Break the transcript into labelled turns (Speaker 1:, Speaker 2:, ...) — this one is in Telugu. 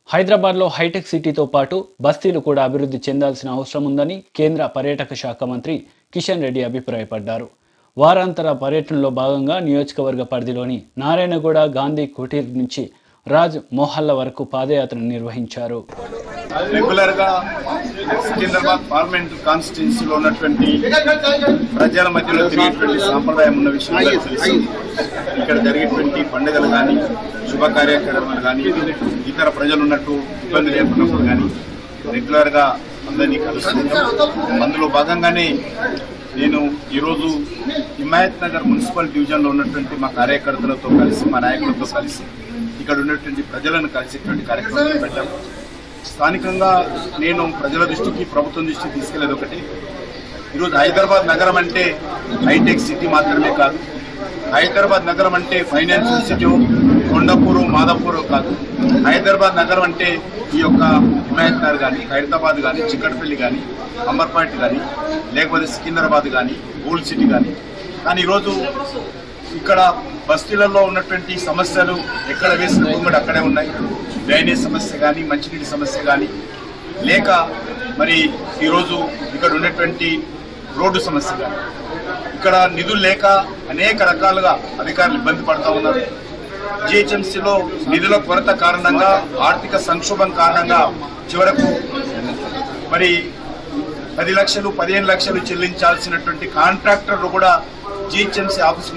Speaker 1: హైదరాబాద్లో హైటెక్ సిటీతో పాటు బస్తీలు కూడా అభివృద్ధి చెందాల్సిన అవసరం ఉందని కేంద్ర పర్యాటక శాఖ మంత్రి కిషన్ రెడ్డి అభిప్రాయపడ్డారు వారాంతర పర్యటనలో భాగంగా నియోజకవర్గ పరిధిలోని నారాయణగూడ గాంధీ కుటీర్ నుంచి రాజ్ మొహల్లా వరకు పాదయాత్ర నిర్వహించారు
Speaker 2: రెగ్యులర్ గా సికింద్రాబాద్ పార్లమెంట్ కాన్స్టిట్యున్సీలో ఉన్నటువంటి ప్రజల మధ్యలో తిరిగేటువంటి సాంప్రదాయం ఉన్న విషయం అందరికీ తెలుసు ఇక్కడ జరిగేటువంటి పండుగలు కానీ శుభ కార్యక్రమాలు కానీ ఇతర ప్రజలు ఉన్నట్టు ఇబ్బంది లేకున్నప్పుడు కానీ రెగ్యులర్ గా అందరినీ కలుస్తుంటాం అందులో భాగంగానే నేను ఈరోజు హిమాయత్ నగర్ మున్సిపల్ డివిజన్ లో ఉన్నటువంటి మా కార్యకర్తలతో కలిసి మా నాయకులతో కలిసి ఇక్కడ ఉన్నటువంటి ప్రజలను కలిసేటువంటి కార్యక్రమం పెట్టాము స్థానికంగా నేను ప్రజల దృష్టికి ప్రభుత్వం దృష్టికి తీసుకెళ్లేది ఒకటి ఈరోజు హైదరాబాద్ నగరం అంటే హైటెక్ సిటీ మాత్రమే కాదు హైదరాబాద్ నగరం అంటే ఫైనాన్షియల్ సిటీ కొండపూరు మాదాపూర్ కాదు హైదరాబాద్ నగరం అంటే ఈ యొక్క హిమాయత్ నగర్ కానీ ఖైరతాబాద్ కానీ చిక్కడపల్లి కానీ అంబర్పేట కానీ లేకపోతే సికింద్రాబాద్ కానీ ఓల్డ్ సిటీ కానీ కానీ ఈరోజు ఇక్కడ బస్తీలలో ఉన్నటువంటి సమస్యలు ఎక్కడ వేసిన భూములు అక్కడే ఉన్నాయి డ్రైనేజ్ సమస్య కానీ మంచినీటి సమస్య కానీ లేక మరి ఈరోజు ఇక్కడ ఉన్నటువంటి రోడ్డు సమస్య కానీ ఇక్కడ నిధులు లేక అనేక రకాలుగా అధికారులు ఇబ్బంది పడతా ఉన్నారు జిహెచ్ఎంసీలో నిధుల కొరత కారణంగా ఆర్థిక సంక్షోభం కారణంగా చివరకు మరి పది లక్షలు పదిహేను లక్షలు చెల్లించాల్సినటువంటి కాంట్రాక్టర్లు కూడా జిహెచ్ఎంసీ ఆఫీస్